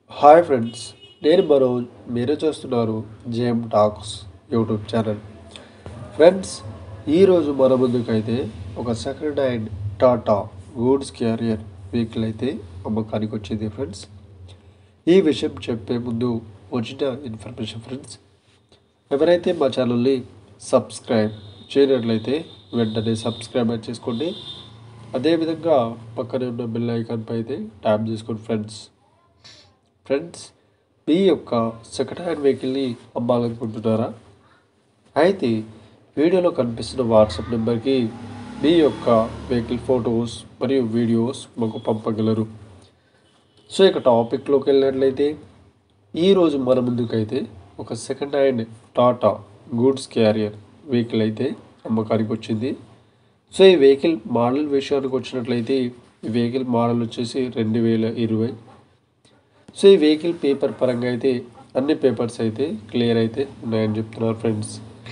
hi friends నేను మనోజ్ మీరు చూస్తున్నారు J M talks YouTube channel friends ఈరోజు మన ముందుకైతే ఒక second hand Tata goods carrier vehicle అయితే అమ్మకానికి వచ్చింది ఫ్రెండ్స్ ఈ విషయం చెప్పే ముందు వచ్చిన ఇన్ఫర్మేషన్ ఫ్రెండ్స్ ఎవరైతే మా ఛానల్ని సబ్స్క్రైబ్ చేయనట్లయితే వెంటనే సబ్స్క్రైబ్ చేసుకోండి అదేవిధంగా పక్కనే ఉన్న బెల్ ఐకాన్పై అయితే ట్యాప్ చేసుకోండి ఫ్రెండ్స్ ఫ్రెండ్స్ మీ యొక్క సెకండ్ హ్యాండ్ వెహికల్ని అమ్మాలనుకుంటున్నారా అయితే వీడియోలో కనిపిస్తున్న వాట్సాప్ నెంబర్కి మీ యొక్క వెహికల్ ఫొటోస్ మరియు వీడియోస్ మాకు పంపగలరు సో ఇక టాపిక్లోకి వెళ్ళినట్లయితే ఈరోజు మన ముందుకైతే ఒక second hand Tata goods carrier vehicle అయితే అమ్మకానికి వచ్చింది సో ఈ వెహికల్ మోడల్ విషయానికి వచ్చినట్లయితే ఈ వెహికల్ మోడల్ వచ్చేసి రెండు వేల ఇరవై సో ఈ వెహికల్ పేపర్ పరంగా అయితే అన్ని పేపర్స్ అయితే క్లియర్ అయితే ఉన్నాయని చెప్తున్నారు ఫ్రెండ్స్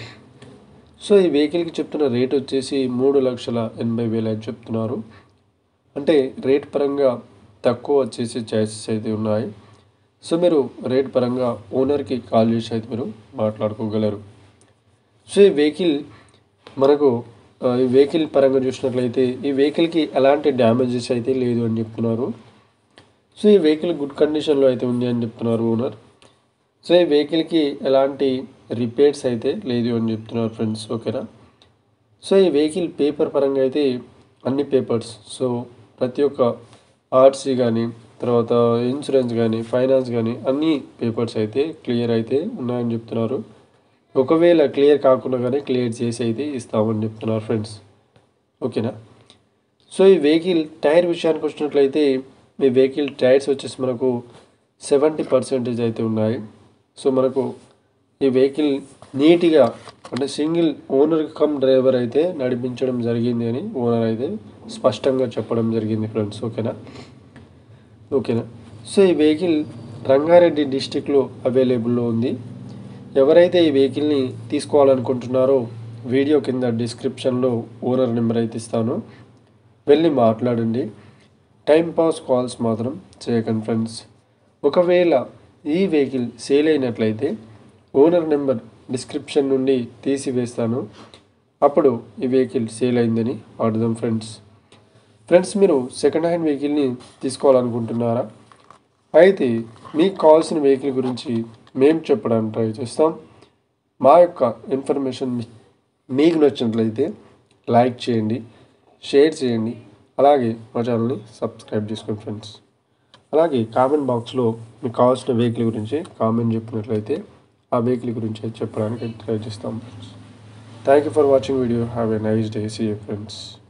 సో ఈ వెహికల్కి చెప్తున్న రేట్ వచ్చేసి మూడు లక్షల ఎనభై వేలు అని చెప్తున్నారు అంటే రేట్ పరంగా తక్కువ వచ్చేసి ఛాయిసెస్ అయితే ఉన్నాయి సో మీరు రేట్ పరంగా ఓనర్కి కాల్ చేసి అయితే మీరు మాట్లాడుకోగలరు సో ఈ వెహికల్ మనకు ఆ, ఈ వెహికల్ పరంగా చూసినట్లయితే ఈ వెహికల్కి ఎలాంటి డ్యామేజెస్ అయితే లేదు అని చెప్తున్నారు సో ఈ వెహికల్ గుడ్ కండిషన్లో అయితే ఉంది అని చెప్తున్నారు ఓనర్ సో ఈ వెహికల్కి ఎలాంటి రిపేర్స్ అయితే లేదు అని చెప్తున్నారు ఫ్రెండ్స్ ఓకేనా సో ఈ వెహికల్ పేపర్ పరంగా అయితే అన్ని పేపర్స్ సో ప్రతి ఒక్క ఆర్సీ కానీ తర్వాత ఇన్సూరెన్స్ కానీ ఫైనాన్స్ కానీ అన్ని పేపర్స్ అయితే క్లియర్ అయితే ఉన్నాయని చెప్తున్నారు ఒకవేళ క్లియర్ కాకుండా కానీ క్లియర్ చేసి అయితే ఇస్తామని చెప్తున్నారు ఫ్రెండ్స్ ఓకేనా సో ఈ వెహికల్ టైర్ విషయానికి వచ్చినట్లయితే మీ వెహికల్ టైర్స్ వచ్చేసి మనకు సెవెంటీ పర్సెంటేజ్ అయితే ఉన్నాయి సో మనకు ఈ వెహికల్ నీట్గా అంటే సింగిల్ ఓనర్ కమ్ డ్రైవర్ అయితే నడిపించడం జరిగింది అని ఓనర్ అయితే స్పష్టంగా చెప్పడం జరిగింది ఫ్రెండ్స్ ఓకేనా ఓకేనా సో ఈ వెహికల్ రంగారెడ్డి డిస్టిక్లో అవైలబుల్లో ఉంది ఎవరైతే ఈ వెహికల్ని తీసుకోవాలనుకుంటున్నారో వీడియో కింద డిస్క్రిప్షన్లో ఓనర్ నెంబర్ అయితే ఇస్తాను వెళ్ళి మాట్లాడండి టైం పాస్ కాల్స్ మాత్రం చేయకండి ఫ్రెండ్స్ ఒకవేళ ఈ వెహికల్ సేల్ అయినట్లయితే ఓనర్ నెంబర్ డిస్క్రిప్షన్ నుండి తీసివేస్తాను అప్పుడు ఈ వెహికల్ సేల్ అయిందని అర్థం ఫ్రెండ్స్ ఫ్రెండ్స్ మీరు సెకండ్ హ్యాండ్ వెహికల్ని తీసుకోవాలనుకుంటున్నారా అయితే మీకు కావాల్సిన వెహికల్ గురించి మేము చెప్పడానికి ట్రై చేస్తాం మా యొక్క ఇన్ఫర్మేషన్ మీ- మీకు నచ్చినట్లయితే లైక్ చేయండి షేర్ చేయండి అలాగే మా ఛానల్ని సబ్స్క్రైబ్ చేసుకోండి ఫ్రెండ్స్ అలాగే కామెంట్ బాక్స్లో మీకు కావాల్సిన వెహికల్ గురించి కామెంట్ చెప్పినట్లయితే ఆ వెహికల్ గురించి చెప్పడానికి ట్రై చేస్తాం friends thank you for watching video have a nice day see friends